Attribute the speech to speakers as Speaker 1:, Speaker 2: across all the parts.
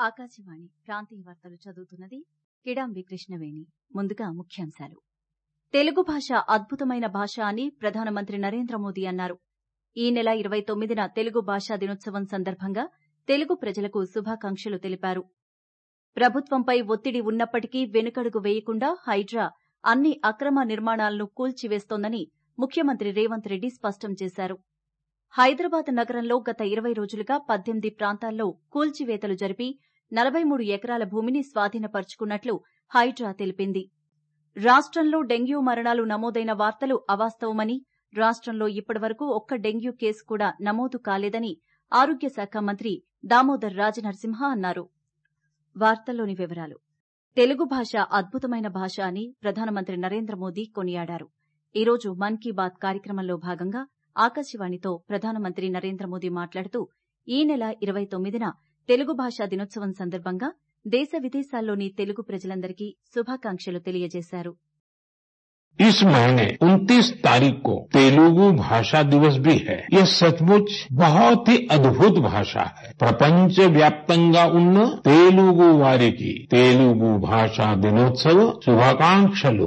Speaker 1: ఆకాశవాణి ప్రాంతీయ వార్తలు చదువుతున్నది కిడాంబి కృష్ణవేణి ముందుగా ముఖ్యాంశాలు తెలుగు భాష అద్భుతమైన భాష అని ప్రధానమంత్రి నరేంద్ర మోదీ అన్నారు ఈ నెల ఇరవై తొమ్మిదిన తెలుగు భాషా దినోత్సవం సందర్భంగా తెలుగు ప్రజలకు శుభాకాంక్షలు తెలిపారు ప్రభుత్వంపై ఒత్తిడి ఉన్నప్పటికీ వెనుకడుగు వేయకుండా హైడ్రా అన్ని అక్రమ నిర్మాణాలను కూల్చివేస్తోందని ముఖ్యమంత్రి రేవంత్ రెడ్డి స్పష్టం చేశారు హైదరాబాద్ నగరంలో గత ఇరవై రోజులుగా పద్దెనిమిది ప్రాంతాల్లో కూల్చివేతలు జరిపి నలభై మూడు ఎకరాల భూమిని స్వాధీనపర్చుకున్నట్లు హైడ్రా తెలిపింది రాష్టంలో డెంగ్యూ మరణాలు నమోదైన వార్తలు అవాస్తవమని రాష్టంలో ఇప్పటివరకు ఒక్క డెంగ్యూ కేసు కూడా నమోదు కాలేదని ఆరోగ్య శాఖ మంత్రి దామోదర్ రాజనరసింహ అన్నారు వార్తల్లోని వివరాలు తెలుగు భాష అద్భుతమైన భాష అని ప్రధానమంత్రి నరేంద్ర మోదీ కొనియాడారు ఈ రోజు మన్ కీ బాత్ కార్యక్రమంలో భాగంగా ఆకాశవాణితో ప్రధానమంత్రి నరేంద్ర మోదీ మాట్లాడుతూ ఈ నెల ఇరవై తొమ్మిదిన తెలుగు భాషా దినోత్సవం సందర్భంగా దేశ విదేశాల్లోని తెలుగు ప్రజలందరికీ శుభాకాంక్షలు తెలియజేశారు
Speaker 2: इस महीने 29 तारीख को तेलुगु भाषा दिवस भी है यह सचमुच बहुत ही अद्भुत भाषा है प्रपंच व्याप्తంగా ఉన్న తెలుగు వారికి తెలుగు భాషా దినోత్సవ శుభాకాంక్షలు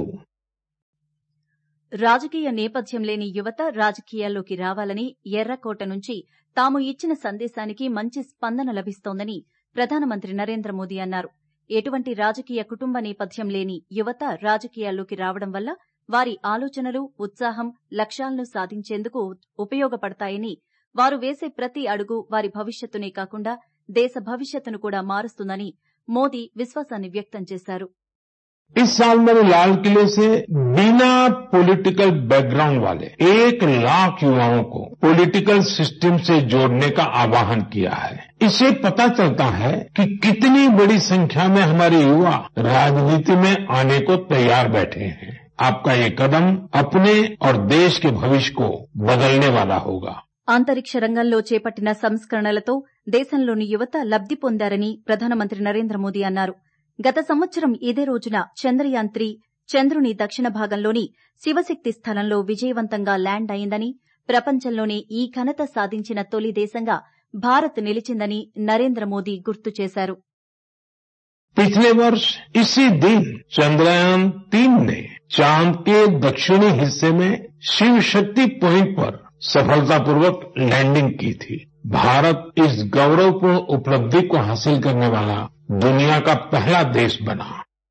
Speaker 1: రాజకీయ నేపథ్యం లేని యువత రాజకీయాల్లోకి రావాలని ఎర్రకోట నుంచి తాము ఇచ్చిన సందేశానికి మంచి స్పందన లభిస్తోందని ప్రధానమంత్రి నరేంద్ర మోదీ అన్నారు ఎటువంటి రాజకీయ కుటుంబ నేపథ్యం లేని యువత రాజకీయాల్లోకి రావడం వల్ల వారి ఆలోచనలు ఉత్సాహం లక్ష్యాలను సాధించేందుకు ఉపయోగపడతాయని వారు వేసే ప్రతి అడుగు వారి భవిష్యత్తునే కాకుండా దేశ భవిష్యత్తును కూడా మారుస్తుందని మోదీ విశ్వాసాన్ని వ్యక్తం చేశారు
Speaker 2: इस साल मैंने लाल किले से बिना पॉलिटिकल बैकग्राउंड वाले एक लाख युवाओं को पॉलिटिकल सिस्टम से जोड़ने का आह्वान किया है इससे पता चलता है कि कितनी बड़ी संख्या में हमारे युवा राजनीति में आने को तैयार बैठे हैं आपका ये कदम अपने और देश के भविष्य को बदलने वाला होगा
Speaker 1: అంతరిక్ష రంగంలో చేపట్టిన సంస్కరణలతో దేశంలోని యువత లబ్ది పొందారని ప్రధానమంత్రి నరేంద్ర మోదీ అన్నారు గత సంవత్సరం ఇదే రోజున చంద్రయాన్ త్రీ చంద్రుని దక్షిణ భాగంలోని శివశక్తి స్థలంలో విజయవంతంగా ల్యాండ్ అయిందని ప్రపంచంలోనే ఈ ఘనత సాధించిన తొలి దేశంగా భారత్ నిలిచిందని నరేంద్ర మోదీ గుర్తు చేశారు
Speaker 2: पिछले वर्ष इसी दिन चंद्रयान तीन ने चांद के दक्षिणी हिस्से में शिव शक्ति पॉइंट पर सफलतापूर्वक लैंडिंग की थी भारत इस गौरवपूर्ण उपलब्धि को हासिल करने वाला दुनिया का पहला देश बना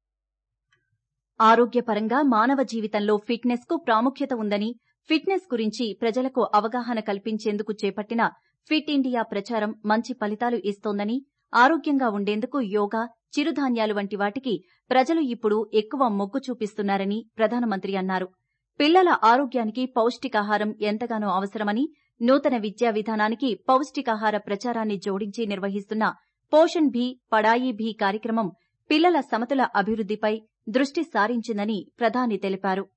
Speaker 1: ఆరోగ్యపరంగా మానవ జీవితంలో ఫిట్నెస్ కు ప్రాముఖ్యత ఉందని ఫిట్నెస్ గురించి ప్రజలకు అవగాహన కల్పించేందుకు చేపట్టిన ఫిట్ ఇండియా ప్రచారం మంచి ఫలితాలు ఇస్తోందని ఆరోగ్యంగా ఉండేందుకు యోగా చిరుధాన్యాలు వంటి వాటికి ప్రజలు ఇప్పుడు ఎక్కువ మొగ్గు చూపిస్తున్నారని ప్రధానమంత్రి అన్నారు పిల్లల ఆరోగ్యానికి పౌష్టికాహారం ఎంతగానో అవసరమని నూతన విద్యా విధానానికి పౌష్టికాహార ప్రచారాన్ని జోడించి నిర్వహిస్తున్న పోషణ్ భీ పడాయి భీ కార్యక్రమం పిల్లల సమతుల అభివృద్దిపై దృష్టి సారించిందని ప్రధాని తెలిపారు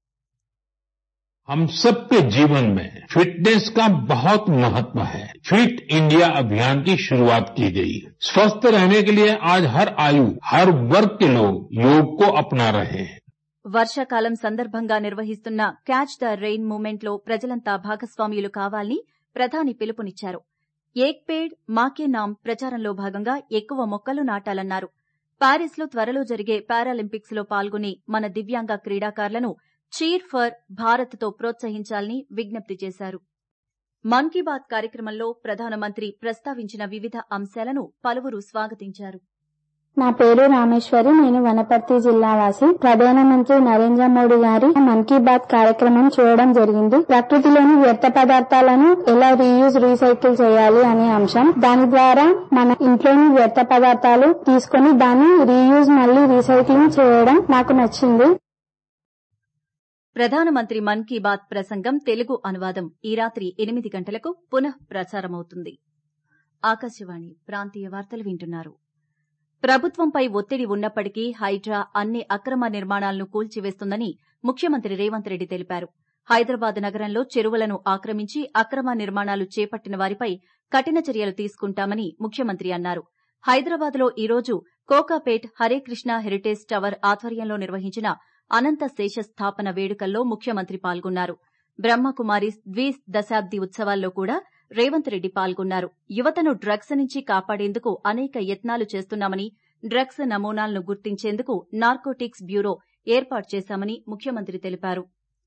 Speaker 2: हम सबके जीवन में फिटनेस का बहुत महत्व है फिट इंडिया अभियान की शुरुआत की गई स्वस्थ रहने के लिए आज हर आयु हर वर्ग के लोग योग को अपना रहे हैं
Speaker 1: వర్షాకాలం సందర్భంగా నిర్వహిస్తున్న క్యాచ్ ద రెయిన్ మూవ్మెంట్ లో ప్రజలంతా భాగస్వామ్యులు కావాలని ప్రధాని పిలుపునిచ్చారు ఏక్ పేడ్ మాకే నామ్ ప్రచారంలో భాగంగా ఎక్కువ మొక్కలు నాటాలన్నారు పారిస్ లో త్వరలో జరిగే పారాలింపిక్స్ లో పాల్గొనే మన దివ్యాంగ క్రీడాకారులను చీర్ ఫర్ భారత్ తో ప్రోత్సహించాలని విజ్ఞప్తి చేశారు మన్ కీ బాత్ కార్యక్రమంలో ప్రధానమంత్రి ప్రస్తావించిన వివిధ అంశాలను పలువురు స్వాగతించారు
Speaker 3: నా పేరు రామేశ్వరి నేను వనపర్తి జిల్లా వాసి ప్రధానమంత్రి నరేంద్ర మోడీ గారి మన్ కీ బాత్ కార్యక్రమం చూడడం జరిగింది ప్రకృతిలోని వ్యర్థ పదార్థాలను ఎలా రీయూజ్ రీసైకిల్ చేయాలి అనే అంశం దాని ద్వారా మన ఇంట్లోని వ్యర్థ పదార్థాలు తీసుకొని దాన్ని రీయూజ్ మళ్ళీ రీసైక్లింగ్ చేయడం నాకు నచ్చింది
Speaker 1: ప్రధానమంత్రి మన్ కీ బాత్ ప్రసంగం తెలుగు అనువాదం ఈ రాత్రి ఎనిమిది గంటలకు పునః ప్రసారమవుతుంది ఆకాశవాణి ప్రాంతీయ వార్తలు వింటున్నారు ప్రభుత్వంపై ఒత్తిడి ఉన్నప్పటికీ హైడ్రా అన్ని అక్రమ నిర్మాణాలను కూల్చివేస్తుందని ముఖ్యమంత్రి రేవంత్ రెడ్డి తెలిపారు హైదరాబాద్ నగరంలో చెరువులను ఆక్రమించి అక్రమ నిర్మాణాలు చేపట్టిన వారిపై కఠిన చర్యలు తీసుకుంటామని ముఖ్యమంత్రి అన్నారు హైదరాబాద్ లో ఈ రోజు కోకాపేట్ హరేకృష్ణ హెరిటేజ్ టవర్ ఆధ్వర్యంలో నిర్వహించిన అనంత శేష స్థాపన వేడుకల్లో ముఖ్యమంత్రి పాల్గొన్నారు బ్రహ్మకుమారి ద్వి దశాబ్ది ఉత్సవాల్లో కూడా రేవంత్ రెడ్డి పాల్గొన్నారు యువతను డ్రగ్స్ నుంచి కాపాడేందుకు అనేక యత్నాలు చేస్తున్నామని డ్రగ్స్ నమూనాలను గుర్తించేందుకు నార్కోటిక్స్ బ్యూరో ఏర్పాటు చేశామని ముఖ్యమంత్రి తెలిపారు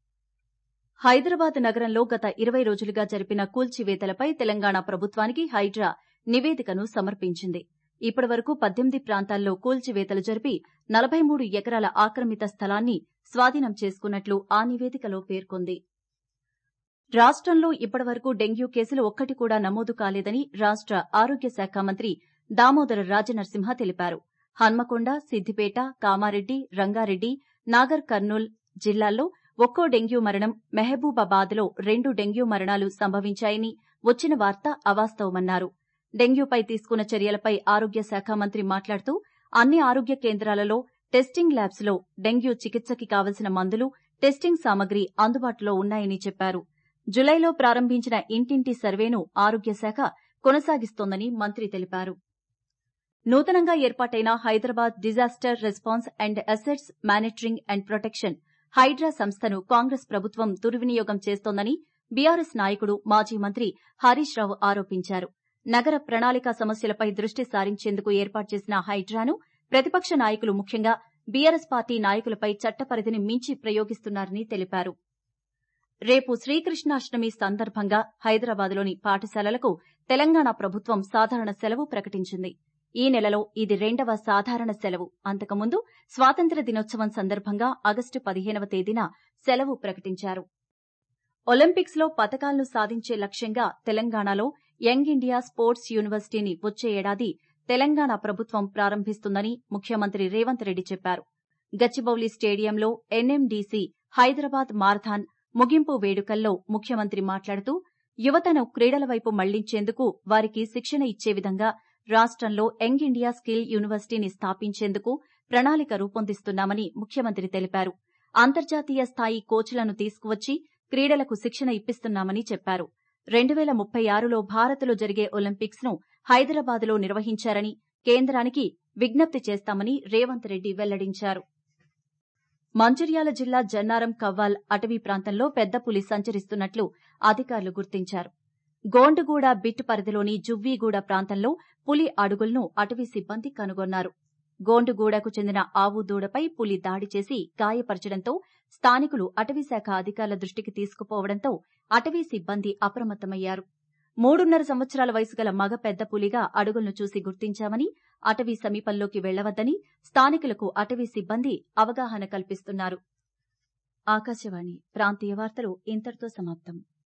Speaker 1: హైదరాబాద్ నగరంలో గత ఇరవై రోజులుగా జరిపిన కూల్చివేతలపై తెలంగాణ ప్రభుత్వానికి హైడ్రా నివేదికను సమర్పించింది ఇప్పటి వరకు పద్దెనిమిది ప్రాంతాల్లో కూల్చివేతలు జరిపి నలభై మూడు ఎకరాల ఆక్రమిత స్థలాన్ని స్వాధీనం చేసుకున్నట్లు ఆ నివేదికలో పేర్కొంది రాష్టంలో ఇప్పటి వరకు డెంగ్యూ కేసులు ఒక్కటి కూడా నమోదు కాలేదని రాష్ట ఆరోగ్య శాఖ మంత్రి దామోదర రాజనరసింహ తెలిపారు హన్మకొండ సిద్దిపేట కామారెడ్డి రంగారెడ్డి నాగర్ కర్నూల్ జిల్లాల్లో ఒక్కో డెంగ్యూ మరణం మెహబూబాబాద్లో రెండు డెంగ్యూ మరణాలు సంభవించాయని వచ్చిన వార్త అవాస్తవమన్నారు డెంగ్యూపై తీసుకున్న చర్యలపై ఆరోగ్య శాఖ మంత్రి మాట్లాడుతూ అన్ని ఆరోగ్య కేంద్రాలలో టెస్టింగ్ ల్యాబ్స్ లో డెంగ్యూ చికిత్సకి కావలసిన మందులు టెస్టింగ్ సామగ్రి అందుబాటులో ఉన్నాయని చెప్పారు జులైలో ప్రారంభించిన ఇంటింటి సర్వేను ఆరోగ్య శాఖ కొనసాగిస్తోందని మంత్రి తెలిపారు నూతనంగా ఏర్పాటైన Hyderabad disaster response and assets monitoring and protection Hydraa సంస్థను కాంగ్రెస్ ప్రభుత్వం దుర్వినియోగం చేస్తోందని బీఆర్ఎస్ నాయకుడు మాజీ మంత్రి హరీష్ రావు ఆరోపించారు నగర ప్రణాళిక సమస్యలపై దృష్టి సారించేందుకు ఏర్పాటు చేసిన హైడ్రాను ప్రతిపక్ష నాయకులు ముఖ్యంగా బీఆర్ఎస్ పార్టీ నాయకులపై చట్టపరిధిని మించి ప్రయోగిస్తున్నారని తెలిపారు రేపు శ్రీకృష్ణాష్టమి సందర్భంగా హైదరాబాద్లోని పాఠశాలలకు తెలంగాణ ప్రభుత్వం సాధారణ సెలవు ప్రకటించింది ఈ నెలలో ఇది రెండవ సాధారణ సెలవు అంతకుముందు స్వాతంత్ర దినోత్సవం సందర్భంగా ఆగస్టు పదిహేనవ తేదీన సెలవు ప్రకటించారు ఒలింపిక్స్ లో పతకాలను సాధించే లక్ష్యంగా తెలంగాణలో యంగ్ ఇండియా స్పోర్ట్స్ యూనివర్సిటీని వచ్చే ఏడాది తెలంగాణ ప్రభుత్వం ప్రారంభిస్తుందని ముఖ్యమంత్రి రేవంత్ రెడ్డి చెప్పారు గచ్చిబౌలి స్టేడియంలో ఎన్ఎండీసీ హైదరాబాద్ మారథాన్ ముగింపు వేడుకల్లో ముఖ్యమంత్రి మాట్లాడుతూ యువతను క్రీడల వైపు మళ్లించేందుకు వారికి శిక్షణ ఇచ్చే విధంగా రాష్టంలో యంగ్ ఇండియా స్కిల్ యూనివర్సిటీని స్థాపించేందుకు ప్రణాళిక రూపొందిస్తున్నామని ముఖ్యమంత్రి తెలిపారు అంతర్జాతీయ స్థాయి కోచ్లను తీసుకువచ్చి క్రీడలకు శిక్షణ ఇప్పిస్తున్నామని చెప్పారు రెండు వేల ముప్పై ఆరులో భారత్లో జరిగే ఒలింపిక్స్ ను హైదరాబాద్లో నిర్వహించారని కేంద్రానికి విజ్ఞప్తి చేస్తామని రేవంత్ రెడ్డి వెల్లడించారు మంచిర్యాల జిల్లా జన్నారం కవ్వాల్ అటవీ ప్రాంతంలో పెద్ద పులి సంచరిస్తున్నట్లు అధికారులు గుర్తించారు గోండుగూడ బిట్ పరిధిలోని జువ్వీగూడ ప్రాంతంలో పులి అడుగులను అటవీ సిబ్బంది కనుగొన్నారు గోండుగూడకు చెందిన ఆవు దూడపై పులి దాడి చేసి గాయపరచడంతో స్థానికులు అటవీశాఖ అధికారుల దృష్టికి తీసుకుపోవడంతో అటవీ సిబ్బంది అప్రమత్తమయ్యారు మూడున్నర సంవత్సరాల వయసు గల మగ పెద్ద పులిగా అడుగులను చూసి గుర్తించామని అటవీ సమీపంలోకి వెళ్లవద్దని స్థానికులకు అటవీ సిబ్బంది అవగాహన కల్పిస్తున్నారు ఆకాశవాణి ప్రాంతీయ వార్తలు ఇంతటితో సమాప్తం